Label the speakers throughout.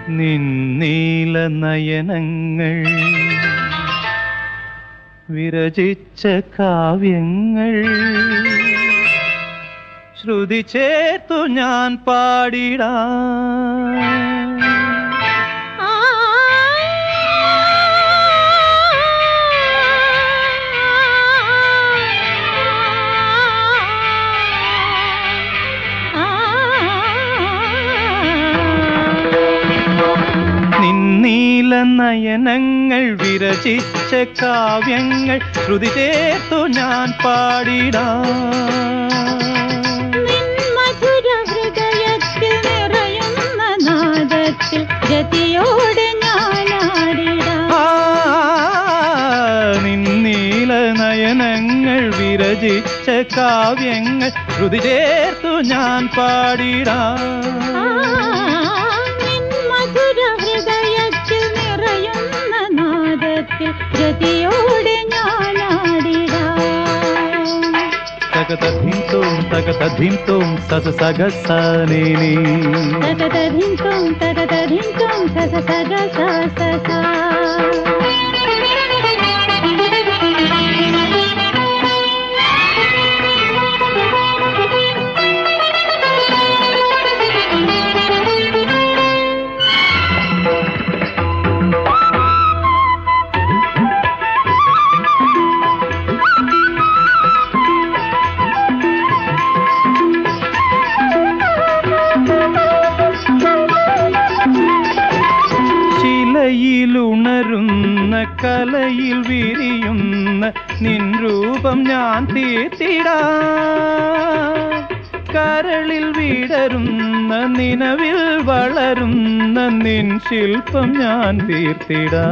Speaker 1: നിന്നീല നയനങ്ങൾ വിരചിച്ച കാവ്യങ്ങൾ ശ്രുതി ചേർത്തു ഞാൻ പാടിടാ നിന്നീല നയനങ്ങൾ വിരചിച്ച കാവ്യങ്ങൾ ശ്രുതി ചേർത്തു ഞാൻ പാടിടാ
Speaker 2: മധുര ഹൃദയത്തിൽ നിറയുന്ന നാദത്തിൽ ഗതിയോടെ ഞാനാടിടാം
Speaker 1: ആ, നിന്നീല നയനങ്ങൾ വിരചിച്ച കാവ്യങ്ങൾ ശ്രുതി ചേർത്തു ഞാൻ പാടിടാ
Speaker 2: നിൻ മധുര ഹൃദയത്തിൽ നിറയുന്ന നാദത്തിൽ ഗതിയോടെ ഞാനാടിടാം
Speaker 1: തകതധിം തകതധിം തോം സസ സഗ സനേനി
Speaker 2: തതതധിം തതതധിം സസ സഗ സ സ സ.
Speaker 1: ശിലയിലുണരുന്ന കലയിൽ വിരിയുന്ന നിൻ രൂപം ഞാൻ തീർത്തിടാ കരളിൽ വിടരുന്ന നിലവിൽ വളരുന്ന നിൻ ശില്പം ഞാൻ തീർത്തിടാ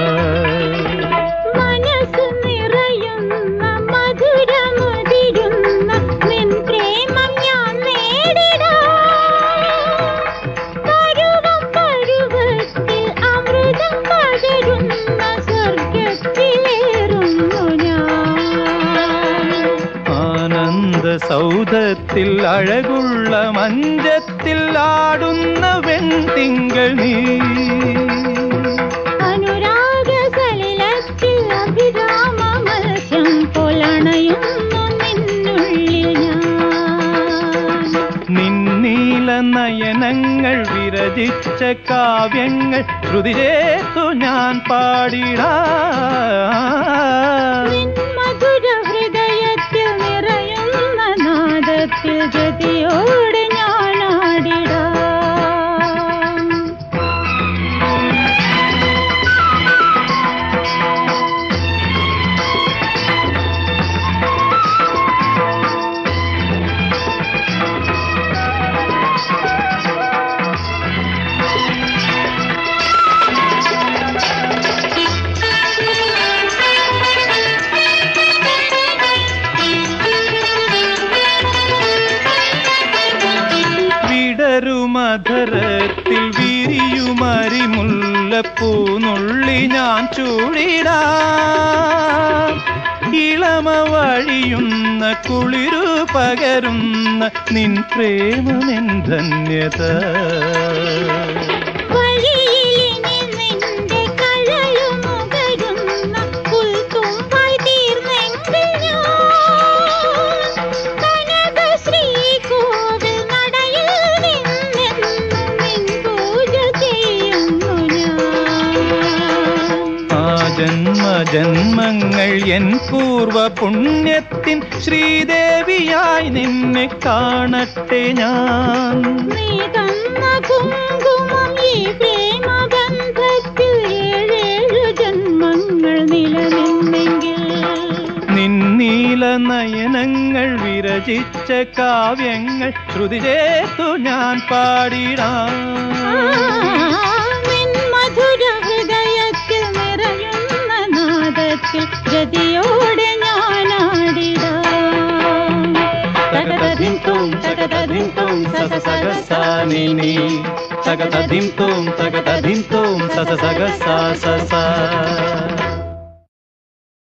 Speaker 2: മനസ്സ് നിറയുന്ന മധുരമുതിരുന്ന നിൻ പ്രേമം ഞാൻ നേടിടാം പരുവം പരുവത്തിൽ അമൃതം പകരുന്ന സ്വർഗത്തിലേറുന്നു ഞാൻ
Speaker 1: ആനന്ദ സൗധത്തിൽ അഴകുള്ള മഞ്ചത്തിൽ ആടുന്ന വെൺതിങ്കൾ നീ
Speaker 2: അനുരാഗ സലിലത്തിൽ അഭിരാമ മത്സ്യം പൊലണയുന്നു നിന്നുള്ളിൽ ഞാൻ
Speaker 1: നിന്നീല നയനങ്ങൾ വിരചിച്ച കാവ്യങ്ങൾ ശ്രുതി ചേർത്തു ഞാൻ പാടിടാ
Speaker 2: നിൻ മധുര ഹൃദയത്തിൽ നിറയുന്ന നാദത്തിൽ ഗതിയോടെ ഞാനാടിടാം
Speaker 1: വിടരുമധരത്തിൽ വിരിയുമരിമുല്ലപ്പൂനുള്ളി ഞാൻ ചൂടിടാ ഇളമ വഴിയുന്ന കുളിരു പകരുന്ന നിൻ പ്രേമമെൻ ധന്യത
Speaker 2: വഴിയിലിനി നിന്റെ കഴലുമുകരുന്ന പുൽത്തുമ്പായി തീർന്നെങ്കിൽ ഞാൻ കനകശ്രീകോവിൽ നടയിൽ നിന്നെന്നും നിൻ പൂജ ചെയ്യുന്നു ഞാൻ
Speaker 1: ആ ജന്മ ജന്മങ്ങൾ എൻ പൂർവ പുണ്യത്തിൻ ശ്രീദേവിയായി നിന്നെ കാണട്ടെ ഞാൻ
Speaker 2: നീ തന്ന കുങ്കുമം ഈ പ്രേമബന്ധത്തിൽ ഏഴേഴു ജന്മങ്ങൾ നിലനിന്നെങ്കിൽ
Speaker 1: നിന്നീല നയനങ്ങൾ വിരചിച്ച കാവ്യങ്ങൾ ശ്രുതി ചേർത്തു ഞാൻ പാടിടാം
Speaker 2: നിൻ മധുര ഹൃദയത്തിൽ നിറയുന്ന നാദത്തിൽ ഗതിയോടെ ഞാനാടിടാം
Speaker 1: തകതധിം തോം തകതധിം തോം സസ സഗ സാനിനി തകതധിം തോം തകതധിം തോം സസ സഗ സാ സ സാ